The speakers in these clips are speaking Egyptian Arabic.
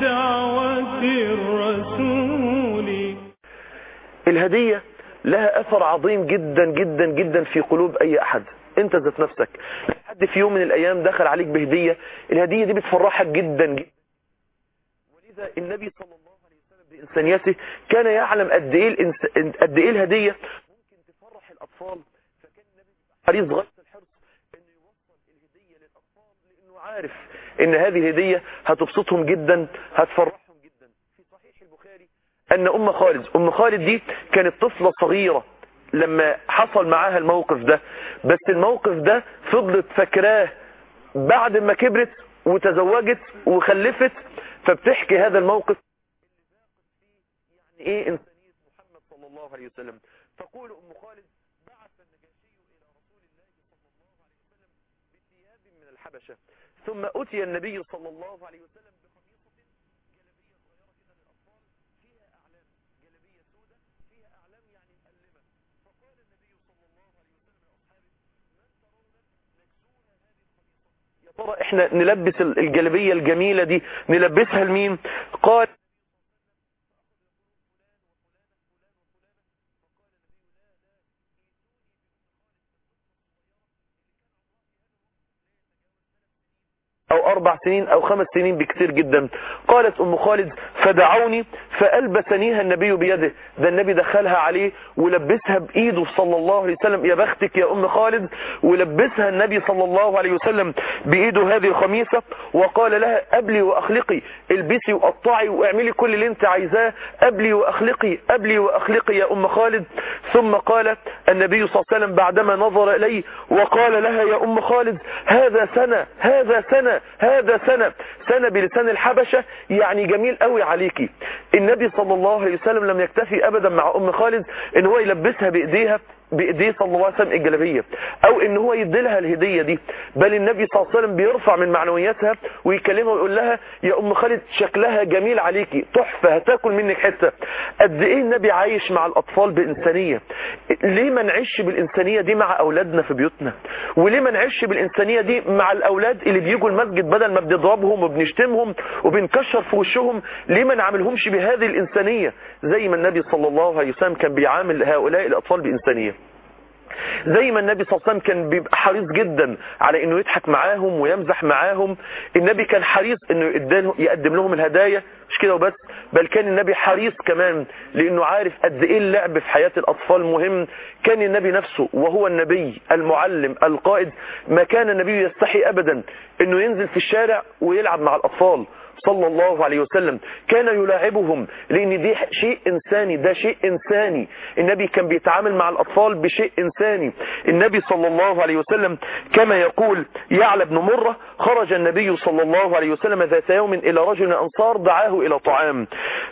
بدعوة الرسول الهدية لها اثر عظيم جدا جدا جدا في قلوب اي احد انت ذات نفسك حد في يوم من الايام دخل عليك بهدية الهدية دي بتفرحك جدا جدا ولذا النبي صلى الله عليه وسلم بانسانيته كان يعلم قد ايه الإنس... قد ايه الهدية ممكن تفرح الاطفال فكان النبي حريص غاية الحرص انه يوصل الهدية للاطفال لانه عارف ان هذه الهدية هتبسطهم جدا هتفرحهم جدا في صحيح البخاري ان ام خالد ام خالد دي كانت طفلة صغيرة لما حصل معاها الموقف ده بس الموقف ده فضلت فاكراه بعد ما كبرت وتزوجت وخلفت فبتحكي هذا الموقف يعني ايه انسانية محمد صلى الله عليه وسلم تقول ام خالد بعث النجاشي الى رسول الله صلى الله عليه وسلم بثياب من الحبشة ثم اتي النبي صلى الله عليه وسلم بقميصة جلبية صغيرة كده للاطفال فيها اعلام جلبية سوداء فيها اعلام يعني مؤلمة فقال النبي صلى الله عليه وسلم لاصحابه من ترون نكسونا هذه القميصة يا ترى احنا نلبس الجلبية الجميلة دي نلبسها لمين قال او اربع سنين او خمس سنين بكتير جدا قالت ام خالد فدعوني فالبسنيها النبي بيده ده النبي دخلها عليه ولبسها بايده صلى الله عليه وسلم يا بختك يا ام خالد ولبسها النبي صلى الله عليه وسلم بايده هذه الخميسة وقال لها ابلي واخلقي البسي وقطعي واعملي كل اللي انت عايزاه ابلي واخلقي ابلي واخلقي يا ام خالد ثم قال النبي صلى الله عليه وسلم بعدما نظر اليه وقال لها يا ام خالد هذا سنة هذا سنة هذا سنة سنة بلسان الحبشة يعني جميل قوي عليكي النبي صلى الله عليه وسلم لم يكتفي ابدا مع ام خالد ان هو يلبسها بايديها بايديه صلى الله عليه وسلم الجلبيه او ان هو يدي لها الهديه دي بل النبي صلى الله عليه وسلم بيرفع من معنوياتها ويكلمها ويقول لها يا ام خالد شكلها جميل عليكي تحفه هتاكل منك حته قد ايه النبي عايش مع الاطفال بانسانيه ليه ما نعيش بالانسانيه دي مع اولادنا في بيوتنا وليه ما نعيش بالانسانيه دي مع الاولاد اللي بيجوا المسجد بدل ما بنضربهم وبنشتمهم وبنكشر في وشهم ليه ما نعملهمش بهذه الانسانيه زي ما النبي صلى الله عليه وسلم كان بيعامل هؤلاء الاطفال بانسانيه زي ما النبي صلى الله عليه وسلم كان بيبقى حريص جدا على انه يضحك معاهم ويمزح معاهم النبي كان حريص انه يقدم لهم الهدايا مش كده وبس بل كان النبي حريص كمان لانه عارف قد ايه اللعب في حياة الاطفال مهم كان النبي نفسه وهو النبي المعلم القائد ما كان النبي يستحي ابدا انه ينزل في الشارع ويلعب مع الاطفال صلى الله عليه وسلم كان يلاعبهم لان دي شيء انساني ده شيء انساني النبي كان بيتعامل مع الاطفال بشيء انساني النبي صلى الله عليه وسلم كما يقول يعلى بن مرة خرج النبي صلى الله عليه وسلم ذات يوم الى رجل انصار دعاه الى طعام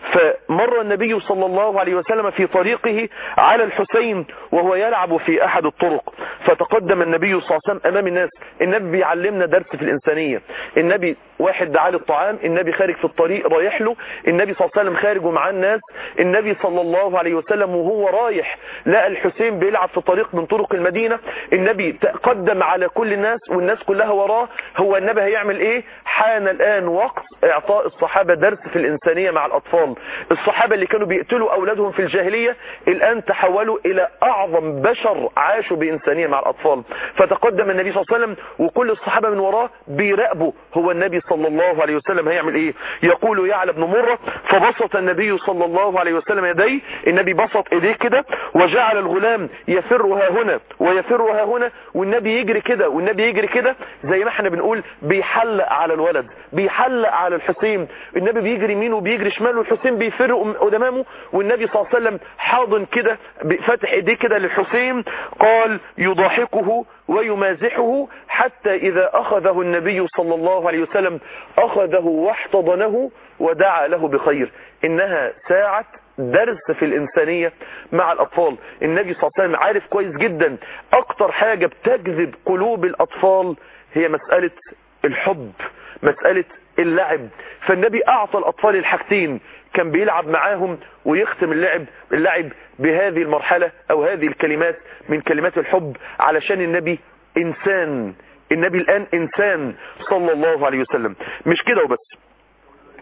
فمر النبي صلى الله عليه وسلم في طريقه على الحسين وهو يلعب في احد الطرق فتقدم النبي صلى الله عليه وسلم امام الناس النبي بيعلمنا درس في الانسانية النبي واحد دعاه للطعام النبي خارج في الطريق رايح له النبي صلى الله عليه وسلم خارج ومعاه الناس النبي صلى الله عليه وسلم وهو رايح لقى الحسين بيلعب في طريق من طرق المدينة النبي تقدم على كل الناس والناس كلها وراه هو النبي هيعمل ايه حان الان وقت اعطاء الصحابة درس في الانسانية مع الاطفال الصحابة اللي كانوا بيقتلوا اولادهم في الجاهلية الان تحولوا الى اعظم بشر عاشوا بانسانية مع الاطفال فتقدم النبي صلى الله عليه وسلم وكل الصحابة من وراه بيراقبوا هو النبي صلى الله عليه وسلم هيعمل ايه يقول يعلى بن مرة فبسط النبي صلى الله عليه وسلم يديه النبي بسط ايديه كده وجعل الغلام يفرها هنا ويفرها هنا والنبي يجري كده والنبي يجري كده زي ما احنا بنقول بيحلق على الولد بيحلق على الحسين النبي بيجري يمين وبيجري شمال والحسين بيفر قدامه والنبي صلى الله عليه وسلم حاضن كده فاتح ايديه كده للحسين قال يضاحكه ويمازحه حتى إذا أخذه النبي صلى الله عليه وسلم أخذه واحتضنه ودعا له بخير إنها ساعة درس في الإنسانية مع الأطفال النبي صلى الله عليه وسلم عارف كويس جدا أكتر حاجة بتجذب قلوب الأطفال هي مسألة الحب مسألة اللعب فالنبي أعطى الأطفال الحاجتين كان بيلعب معاهم ويختم اللعب اللعب بهذه المرحلة أو هذه الكلمات من كلمات الحب علشان النبي إنسان النبي الآن إنسان صلى الله عليه وسلم مش كده وبس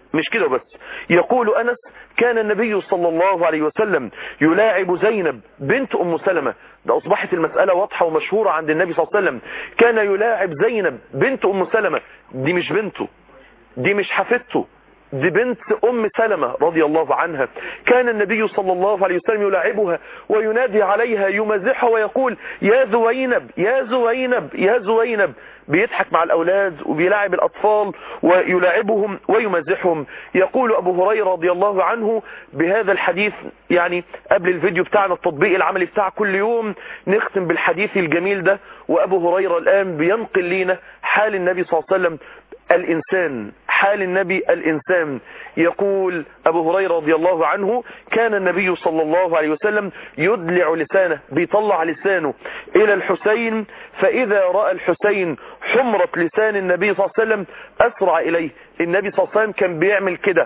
مش كده بس يقول أنس كان النبي صلى الله عليه وسلم يلاعب زينب بنت أم سلمة ده أصبحت المسألة واضحة ومشهورة عند النبي صلى الله عليه وسلم كان يلاعب زينب بنت أم سلمة دي مش بنته دي مش حفيدته دي بنت أم سلمة رضي الله عنها كان النبي صلى الله عليه وسلم يلاعبها وينادي عليها يمزحها ويقول يا زوينب يا زوينب يا زوينب بيضحك مع الأولاد وبيلاعب الأطفال ويلاعبهم ويمزحهم يقول أبو هريرة رضي الله عنه بهذا الحديث يعني قبل الفيديو بتاعنا التطبيق العملي بتاع كل يوم نختم بالحديث الجميل ده وأبو هريرة الآن بينقل لنا حال النبي صلى الله عليه وسلم الإنسان حال النبي الإنسان يقول أبو هريرة رضي الله عنه كان النبي صلى الله عليه وسلم يدلع لسانه بيطلع لسانه إلى الحسين فإذا رأى الحسين حمرة لسان النبي صلى الله عليه وسلم أسرع إليه النبي صلى الله عليه وسلم كان بيعمل كده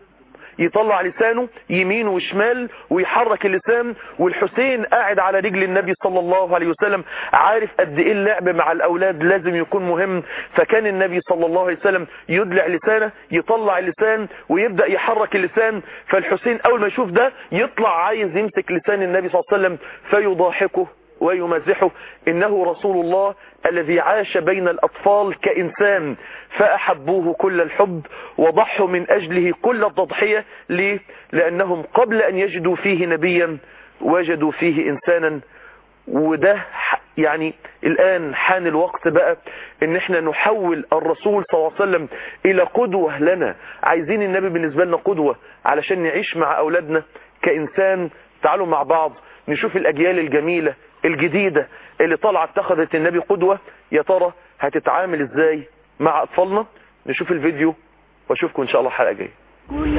يطلع لسانه يمين وشمال ويحرك اللسان والحسين قاعد على رجل النبي صلى الله عليه وسلم عارف قد ايه اللعب مع الاولاد لازم يكون مهم فكان النبي صلى الله عليه وسلم يدلع لسانه يطلع اللسان ويبدأ يحرك اللسان فالحسين اول ما يشوف ده يطلع عايز يمسك لسان النبي صلى الله عليه وسلم فيضاحكه ويمزحه إنه رسول الله الذي عاش بين الأطفال كإنسان فأحبوه كل الحب وضحوا من أجله كل التضحية ليه؟ لأنهم قبل أن يجدوا فيه نبيا وجدوا فيه إنسانا وده يعني الآن حان الوقت بقى ان احنا نحول الرسول صلى الله عليه وسلم الى قدوة لنا عايزين النبي بالنسبة لنا قدوة علشان نعيش مع اولادنا كإنسان تعالوا مع بعض نشوف الاجيال الجميلة الجديدة اللي طالعه اتخذت النبي قدوة يا ترى هتتعامل ازاي مع اطفالنا نشوف الفيديو واشوفكم ان شاء الله حلقة جايه كل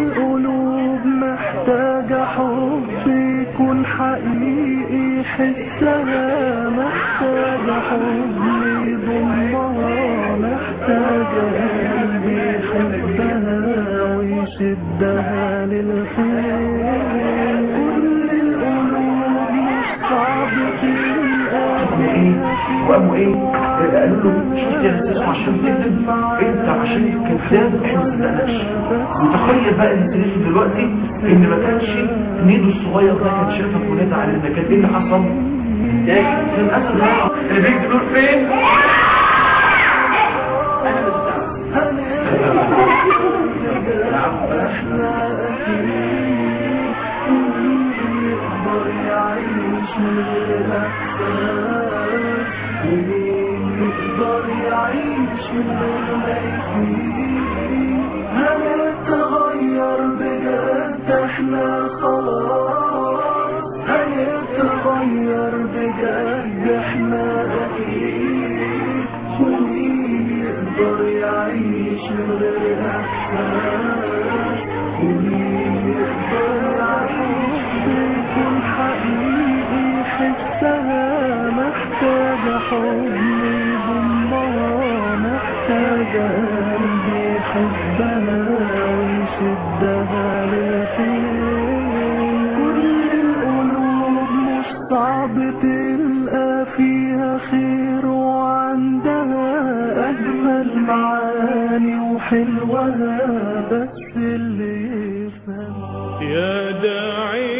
القلوب محتاجة حب يكون حقيقي حسها محتاجة حب يضمها محتاجة قلب يحبها ويشدها للخير كل القلوب مش صعب وابو ايه قالوا له شفت يا تسمع عشان تكذب انت عشان كذاب احنا ما صدقناش وتخيل بقى ان تنسوا دلوقتي ان ما كانش نيدو الصغير ده كان شافك ونادى علينا كان ايه اللي حصل؟ لكن للاسف بقى اللي بيكتب دول فين؟ انا مستعد يقدر يعيش من غير احساس يقدر يعيش من غير ما يفيد هنتغير بجد احنا خلاص هنتغير بجد احنا اكيد ومين يقدر يعيش من غير احساس ومين يقدر يعيش بيكون حقيقي حسها محتاجة حب يضمها محتاجة قلب يحبها ويشدها للخير كل القلوب مش صعب تلقى فيها خير وعندها أجمل معاني وحلوها بس اللي يفهم يا داعي